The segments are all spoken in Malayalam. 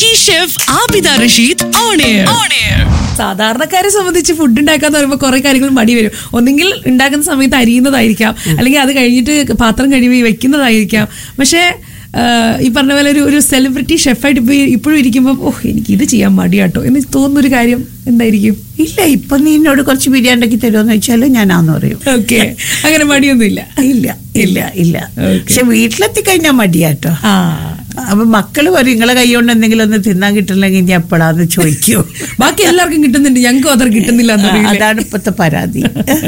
Celebrity chef Abida Rasheed on air on air സാധാരണക്കാരെ സംബന്ധിച്ച് ഫുഡ് ഉണ്ടാക്കാന്ന് പറയുമ്പോൾ കുറെ കാര്യങ്ങൾ മടി വരും ഒന്നെങ്കിൽ ഉണ്ടാക്കുന്ന സമയത്ത് അരിയുന്നതായിരിക്കാം അല്ലെങ്കിൽ അത് കഴിഞ്ഞിട്ട് പാത്രം കഴുകി വെക്കുന്നതായിരിക്കാം പക്ഷേ ആ, ഈ പറഞ്ഞ പോലെ ഒരു ഒരു സെലിബ്രിറ്റി ഷെഫായിട്ട് ഇപ്പൊ ഇപ്പോഴും ഇരിക്കുമ്പോൾ ഓഹ് എനിക്ക് ഇത് ചെയ്യാൻ മടിയാട്ടോ എന്ന് തോന്നുന്നൊരു കാര്യം എന്തായിരിക്കും ഇല്ല ഇപ്പൊ നീ എന്നോട് കുറച്ച് ബിരിയാണി ഉണ്ടാക്കി തരുമോന്ന് വെച്ചാൽ ഞാൻ ആന്ന് പറയും ഓക്കെ അങ്ങനെ മടിയൊന്നുമില്ല ഇല്ല ഇല്ല ഇല്ല Okay. പക്ഷെ വീട്ടിലെത്തി കഴിഞ്ഞാൽ മടിയാട്ടോ ആ അപ്പൊ മക്കള് പറയും നിങ്ങളെ കൈ കൊണ്ട് എന്തെങ്കിലും ഒന്ന് തിന്നാൻ കിട്ടില്ലെങ്കിൽ ഇനി എപ്പോഴാന്ന് ചോദിക്കൂ ബാക്കി എല്ലാവർക്കും കിട്ടുന്നുണ്ട് ഞങ്ങൾക്കും അത്ര കിട്ടുന്നില്ല എന്ന് പറയില്ലേ? അതാണ് ഇപ്പത്തെ പരാതി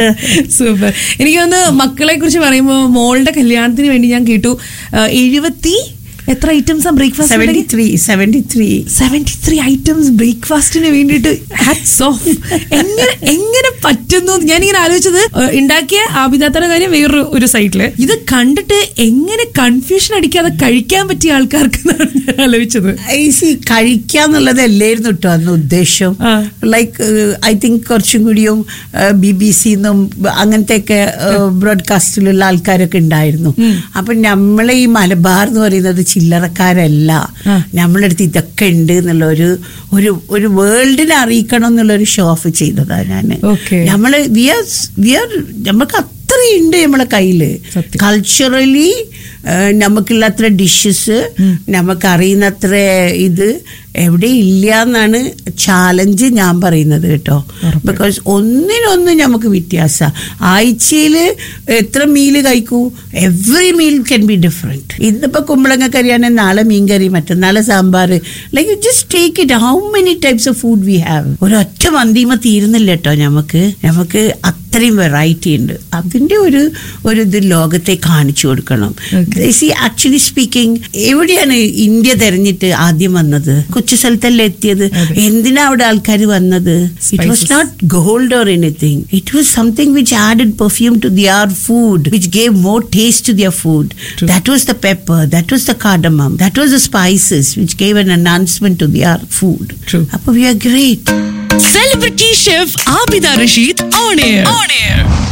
സൂപ്പർ എനിക്ക് തോന്നുന്നു മക്കളെ കുറിച്ച് പറയുമ്പോൾ മോളുടെ കല്യാണത്തിന് വേണ്ടി ഞാൻ കേട്ടു ആ, എഴുപത്തി എത്ര items seventy breakfast three seventy three seventy three items ബ്രേക്ക്ഫാസ്റ്റിന് വേണ്ടിയിട്ട് ഹാറ്റ്സ് ഓഫ് എങ്ങനെ എങ്ങനെ പറ്റുന്നു ഞാനിങ്ങനെ ആലോചിച്ചത് ഏഹ്, ഉണ്ടാക്കിയ ആബിദാത്തയുടെ കാര്യം വേറൊരു ഒരു സൈഡില് ഇത് കണ്ടിട്ട് എങ്ങനെ കൺഫ്യൂഷൻ അടിക്കാതെ കഴിക്കാൻ പറ്റിയ ആൾക്കാർക്ക് എന്നാണ് ഞാൻ ആലോചിച്ചത് സി കഴിക്കാന്നുള്ളത് അല്ലായിരുന്നു കേട്ടോ അന്ന് ഉദ്ദേശം ആ. ലൈക്ക് ഐ തിങ്ക് കുറച്ചും കൂടിയും ബി ബി സിന്നും അങ്ങനത്തെയൊക്കെ ബ്രോഡ്കാസ്റ്റിലുള്ള ആൾക്കാരൊക്കെ ഉണ്ടായിരുന്നു അപ്പൊ നമ്മളെ ഈ മലബാർ എന്ന് പറയുന്നത് ചില്ലറക്കാരല്ല ആ. നമ്മളെ അടുത്ത് ഇതൊക്കെ ഉണ്ട് എന്നുള്ള ഒരു ഒരു ഒരു വേൾഡിനെ അറിയിക്കണം എന്നുള്ള ഒരു ഷോ ഓഫ് ചെയ്തതാ ഞാൻ Okay. നമ്മള് വി ആർ വി ആർ നമുക്ക് അത്രയുണ്ട് നമ്മളെ കയ്യില് സത്യം. കൾച്ചറലി നമുക്കുള്ളത്ര ഡിഷസ് നമുക്കറിയുന്നത്ര ഇത് എവിടെ ഇല്ല എന്നാണ് ചാലഞ്ച് ഞാൻ പറയുന്നത് കേട്ടോ ബിക്കോസ് ഒന്നിനൊന്ന് നമുക്ക് വ്യത്യാസ ആഴ്ചയിൽ എത്ര മീല് കഴിക്കൂ every meal can be different ഇന്നിപ്പോൾ കുമ്പളങ്ങ കറിയാണെങ്കിൽ നാളെ മീൻ കറി മറ്റന്നാളെ sambar like just take it how many types of food we have ഒരൊറ്റ മന്തിമ തീരുന്നില്ല കേട്ടോ നമുക്ക് നമുക്ക് അത്രയും വെറൈറ്റി ഉണ്ട് അതിന്റെ ഒരു ഒരു ഇത് ലോകത്തെ കാണിച്ചു കൊടുക്കണം സി ആക്ച്വലി സ്പീക്കിംഗ് എവിടെയാണ് ഇന്ത്യ തെരഞ്ഞിട്ട് ആദ്യം വന്നത് കൊച്ചു സ്ഥലത്തല്ലേ എത്തിയത് എന്തിനാ അവിടെ ആൾക്കാർ വന്നത് it was not gold or anything it was something which added perfume to their food which gave more taste to their food that was the pepper that was the cardamom that was the spices which gave an announcement to their food True. അപ്പൊ we are great celebrity chef Abida Rasheed on air on air